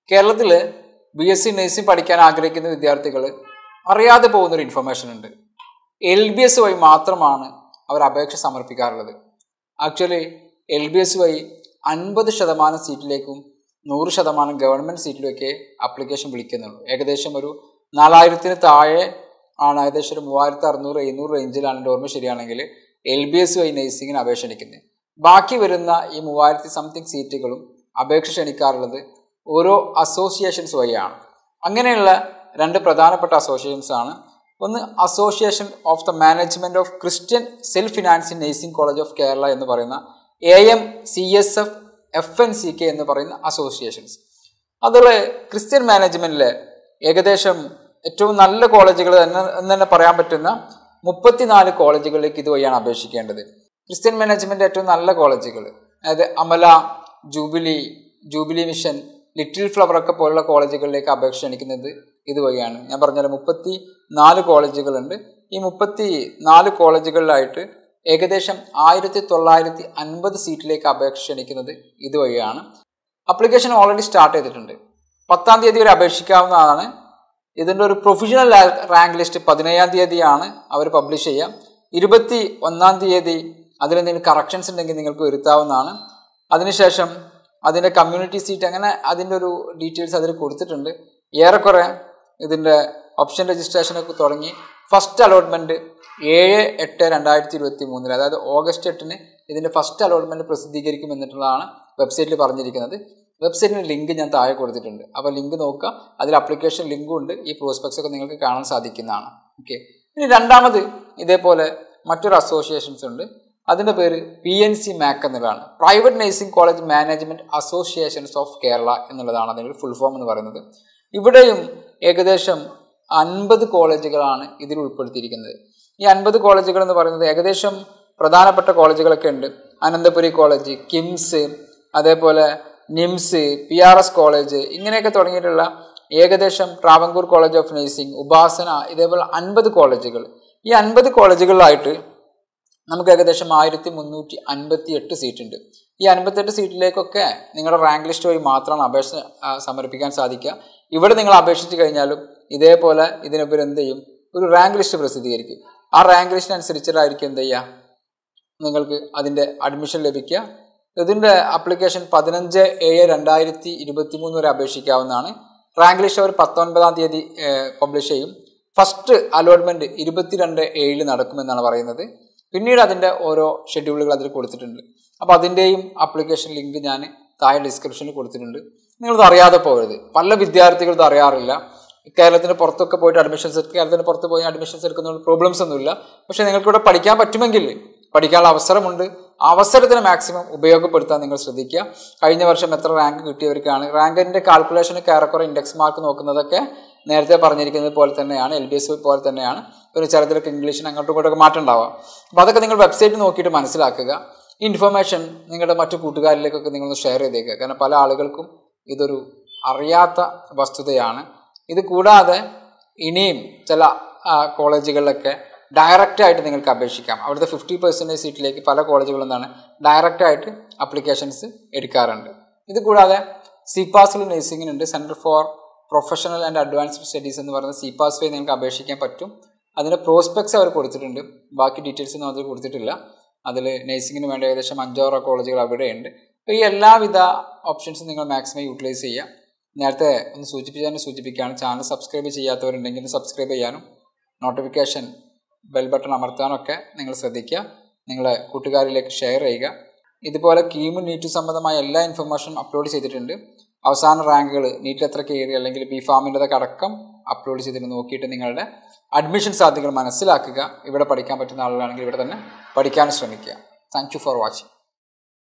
കേരളത്തിൽ B S C nursing പഠിക്കാൻ ആഗ്രഹിക്കുന്ന വിദ്യാർത്ഥികൾ അറിയാതെ പോകുന്നൊരു ഇൻഫർമേഷൻ ഉണ്ട് എൽ ബി എസ് വഴി മാത്രമാണ് അവർ അപേക്ഷ സമർപ്പിക്കാറുള്ളത് ആക്ച്വലി എൽ ബി എസ് വഴി അൻപത് ശതമാനം സീറ്റിലേക്കും നൂറ് ശതമാനം ഗവൺമെൻറ് സീറ്റിലൊക്കെ ആപ്ലിക്കേഷൻ വിളിക്കുന്നുള്ളൂ ഏകദേശം ഒരു നാലായിരത്തിന് താഴെ ആണ് ഏകദേശം ഒരു മൂവായിരത്തി അറുന്നൂറ് എഴുന്നൂറ് റേഞ്ചിലാണ് എൻ്റെ ഓർമ്മ ശരിയാണെങ്കിൽ എൽ ബി എസ് വഴി നഴ്സിങ്ങിന് അപേക്ഷ ക്ഷണിക്കുന്നത് ബാക്കി വരുന്ന ഈ മൂവായിരത്തി സംതിങ് സീറ്റുകളും അപേക്ഷ ക്ഷണിക്കാറുള്ളത് ഓരോ അസോസിയേഷൻസ് വഴിയാണ് അങ്ങനെയുള്ള രണ്ട് പ്രധാനപ്പെട്ട അസോസിയേഷൻസ് ആണ് ഒന്ന് association of the management of Christian self financing nursing college of Kerala എന്ന് പറയുന്ന A M C S F F N C K എന്ന് പറയുന്ന അസോസിയേഷൻസ് അതുപോലെ ക്രിസ്ത്യൻ മാനേജ്മെൻറ്റിലെ ഏകദേശം ഏറ്റവും നല്ല കോളേജുകൾ എന്ന് എന്ന് തന്നെ പറയാൻ പറ്റുന്ന മുപ്പത്തിനാല് കോളേജുകളിലേക്ക് ഇതുവഴിയാണ് അപേക്ഷിക്കേണ്ടത് ക്രിസ്ത്യൻ മാനേജ്മെൻറ്റ് ഏറ്റവും നല്ല കോളേജുകൾ അതായത് Amala jubilee jubilee mission little flower ഒക്കെ പോലുള്ള കോളേജുകളിലേക്ക് അപേക്ഷ ക്ഷണിക്കുന്നത് ഇതുവഴിയാണ് ഞാൻ പറഞ്ഞാൽ മുപ്പത്തി നാല് കോളേജുകളുണ്ട് ഈ മുപ്പത്തി നാല് കോളേജുകളിലായിട്ട് ഏകദേശം ആയിരത്തി തൊള്ളായിരത്തി അൻപത് സീറ്റിലേക്ക് അപേക്ഷ ക്ഷണിക്കുന്നത് ഇതുവഴിയാണ് അപ്ലിക്കേഷൻ ഓൾറെഡി സ്റ്റാർട്ട് ചെയ്തിട്ടുണ്ട് പത്താം തീയതി വരെ അപേക്ഷിക്കാവുന്നതാണ് ഇതിൻ്റെ ഒരു പ്രൊഫഷണൽ റാങ്ക് ലിസ്റ്റ് പതിനേഴാം തീയതിയാണ് അവർ പബ്ലിഷ് ചെയ്യുക ഇരുപത്തി ഒന്നാം തീയതി അതിലെന്തെങ്കിലും കറക്ഷൻസ് ഉണ്ടെങ്കിൽ നിങ്ങൾക്ക് വരുത്താവുന്നതാണ് അതിനുശേഷം അതിൻ്റെ കമ്മ്യൂണിറ്റി സീറ്റ് അങ്ങനെ അതിൻ്റെ ഒരു ഡീറ്റെയിൽസ് അതിൽ കൊടുത്തിട്ടുണ്ട് ഏറെക്കുറെ ഇതിൻ്റെ ഓപ്ഷൻ രജിസ്ട്രേഷനൊക്കെ തുടങ്ങി ഫസ്റ്റ് അലോട്ട്മെൻറ്റ് ഏഴ് എട്ട് രണ്ടായിരത്തി ഇരുപത്തി മൂന്നിൽ അതായത് ഓഗസ്റ്റ് എട്ടിന് ഇതിൻ്റെ ഫസ്റ്റ് അലോട്ട്മെൻറ്റ് പ്രസിദ്ധീകരിക്കും എന്നിട്ടുള്ളതാണ് വെബ്സൈറ്റിൽ പറഞ്ഞിരിക്കുന്നത് വെബ്സൈറ്റിന് ലിങ്ക് ഞാൻ താഴെ കൊടുത്തിട്ടുണ്ട് അപ്പോൾ ലിങ്ക് നോക്കുക അതിൽ അപ്ലിക്കേഷൻ ലിങ്കും ഉണ്ട് ഈ പ്രോസ്പെക്ട്സ് ഒക്കെ നിങ്ങൾക്ക് കാണാൻ സാധിക്കുന്നതാണ് ഓക്കെ ഇനി രണ്ടാമത് ഇതേപോലെ മറ്റൊരു അസോസിയേഷൻസ് ഉണ്ട് അതിൻ്റെ പേര് പി എൻ സി മാക് എന്നുള്ളതാണ് private nursing college management associations of Kerala എന്നുള്ളതാണ് അതിൻ്റെ ഫുൾ ഫോം എന്ന് പറയുന്നത് ഇവിടെയും ഏകദേശം അൻപത് കോളേജുകളാണ് ഇതിൽ ഉൾപ്പെടുത്തിയിരിക്കുന്നത് ഈ അൻപത് കോളേജുകൾ എന്ന് പറയുന്നത് ഏകദേശം പ്രധാനപ്പെട്ട കോളേജുകളൊക്കെ ഉണ്ട് അനന്തപുരി കോളേജ് കിംസ് അതേപോലെ NIMS P R S college ഇങ്ങനെയൊക്കെ തുടങ്ങിയിട്ടുള്ള ഏകദേശം Travancore college of nursing Upasana ഇതേപോലെ അൻപത് കോളേജുകൾ ഈ അൻപത് കോളേജുകളിലായിട്ട് നമുക്ക് ഏകദേശം ആയിരത്തി മുന്നൂറ്റി അൻപത്തി എട്ട് സീറ്റ് ഉണ്ട് ഈ അൻപത്തെട്ട് സീറ്റിലേക്കൊക്കെ നിങ്ങളുടെ റാങ്ക് ലിസ്റ്റ് വഴി മാത്രമാണ് അപേക്ഷ ആ, സമർപ്പിക്കാൻ സാധിക്കുക ഇവിടെ നിങ്ങൾ അപേക്ഷിച്ച് കഴിഞ്ഞാലും ഇതേപോലെ ഇതിനൊപ്പം എന്ത് ചെയ്യും ഒരു റാങ്ക് ലിസ്റ്റ് പ്രസിദ്ധീകരിക്കും ആ റാങ്ക് ലിസ്റ്റിനനുസരിച്ചിട്ടായിരിക്കും എന്ത് ചെയ്യുക നിങ്ങൾക്ക് അതിൻ്റെ അഡ്മിഷൻ ലഭിക്കുക ഇതിൻ്റെ അപ്ലിക്കേഷൻ പതിനഞ്ച് ഏഴ് രണ്ടായിരത്തി ഇരുപത്തി മൂന്ന് വരെ അപേക്ഷിക്കാവുന്നതാണ് റാങ്ക് ലിസ്റ്റ് അവർ പത്തൊൻപതാം തീയതി പബ്ലിഷ് ചെയ്യും ഫസ്റ്റ് അലോട്ട്മെൻറ്റ് ഇരുപത്തിരണ്ട് ഏഴിൽ നടക്കുമെന്നാണ് പറയുന്നത് പിന്നീട് അതിൻ്റെ ഓരോ ഷെഡ്യൂളുകൾ അതിൽ കൊടുത്തിട്ടുണ്ട് അപ്പോൾ അതിൻ്റെയും ആപ്ലിക്കേഷൻ ലിങ്ക് ഞാൻ താഴെ ഡിസ്ക്രിപ്ഷനിൽ കൊടുത്തിട്ടുണ്ട് നിങ്ങളത് അറിയാതെ പോകരുത് പല വിദ്യാർത്ഥികളും ഇത് അറിയാറില്ല കേരളത്തിന് പുറത്തൊക്കെ പോയിട്ട് അഡ്മിഷൻസ് എടുക്കുക കേരളത്തിന് പുറത്ത് പോയി അഡ്മിഷൻസ് എടുക്കുന്ന പ്രോബ്ലംസ് ഒന്നുമില്ല പക്ഷേ നിങ്ങൾക്കിവിടെ പഠിക്കാൻ പറ്റുമെങ്കിൽ പഠിക്കാനുള്ള അവസരമുണ്ട് ആ അവസരത്തിന് മാക്സിമം ഉപയോഗപ്പെടുത്താൻ നിങ്ങൾ ശ്രദ്ധിക്കുക കഴിഞ്ഞ വർഷം എത്ര റാങ്ക് കിട്ടിയവർക്കാണ് റാങ്കിൻ്റെ കാൽക്കുലേഷനൊക്കെ ഏറെക്കുറെ ഇൻഡെക്സ് മാർക്ക് നോക്കുന്നതൊക്കെ നേരത്തെ പറഞ്ഞിരിക്കുന്നത് പോലെ തന്നെയാണ് എൽ ബി എസ് പോലെ തന്നെയാണ് പിന്നെ ചിലതിലൊക്കെ ഇംഗ്ലീഷിന് അങ്ങോട്ടും ഇങ്ങോട്ടൊക്കെ മാറ്റം ഉണ്ടാവാം അപ്പോൾ അതൊക്കെ നിങ്ങൾ വെബ്സൈറ്റ് നോക്കിയിട്ട് മനസ്സിലാക്കുക ഈ ഇൻഫർമേഷൻ നിങ്ങളുടെ മറ്റു കൂട്ടുകാരിലേക്കൊക്കെ നിങ്ങളൊന്ന് ഷെയർ ചെയ്തേക്കുക കാരണം പല ആളുകൾക്കും ഇതൊരു അറിയാത്ത വസ്തുതയാണ് ഇത് കൂടാതെ ഇനിയും ചില ആ, കോളേജുകളിലൊക്കെ ഡയറക്റ്റ് ആയിട്ട് നിങ്ങൾക്ക് അപേക്ഷിക്കാം അവിടുത്തെ ഫിഫ്റ്റി പെർസെൻറ്റേജ് സീറ്റിലേക്ക് പല കോളേജുകളും എന്താണ് ഡയറക്റ്റ് ആയിട്ട് അപ്ലിക്കേഷൻസ് എടുക്കാറുണ്ട് ഇത് കൂടാതെ സിപാസിൽ നഴ്സിംഗിനുണ്ട് centre for professional and advanced studies എന്ന് പറയുന്ന സിപാസ് വഴി നിങ്ങൾക്ക് അപേക്ഷിക്കാൻ പറ്റും അതിൻ്റെ പ്രോസ്പെക്ട്സ് അവർ കൊടുത്തിട്ടുണ്ട് ബാക്കി ഡീറ്റെയിൽസ് ഒന്നും അതിൽ കൊടുത്തിട്ടില്ല അതിൽ നഴ്സിംഗിന് വേണ്ട ഏകദേശം അഞ്ചോറോ കോളേജുകൾ അവിടെയുണ്ട് അപ്പോൾ ഈ എല്ലാവിധ ഓപ്ഷൻസും നിങ്ങൾ മാക്സിമം യൂട്ടിലൈസ് ചെയ്യുക നേരത്തെ ഒന്ന് സൂചിപ്പിച്ചാൽ സൂചിപ്പിക്കുകയാണ് ചാനൽ സബ്സ്ക്രൈബ് ചെയ്യാത്തവരുണ്ടെങ്കിൽ സബ്സ്ക്രൈബ് ചെയ്യാനും നോട്ടിഫിക്കേഷൻ ബെൽ ബട്ടൺ അമർത്താനൊക്കെ നിങ്ങൾ ശ്രദ്ധിക്കുക നിങ്ങളെ കൂട്ടുകാരിലേക്ക് ഷെയർ ചെയ്യുക ഇതുപോലെ കീമും നീറ്റും സംബന്ധമായ എല്ലാ ഇൻഫർമേഷനും അപ്ലോഡ് ചെയ്തിട്ടുണ്ട് അവസാന റാങ്കുകൾ നീറ്റ് എത്ര കയറി അല്ലെങ്കിൽ ബി ഫാമിൻ്റെതൊക്കെ അടക്കം അപ്ലോഡ് ചെയ്തിട്ട് നോക്കിയിട്ട് നിങ്ങളുടെ അഡ്മിഷൻ സാധ്യതകൾ മനസ്സിലാക്കുക ഇവിടെ പഠിക്കാൻ പറ്റുന്ന ആളുകളാണെങ്കിൽ ഇവിടെ തന്നെ പഠിക്കാൻ ശ്രമിക്കുക താങ്ക് യു ഫോർ വാച്ചിങ്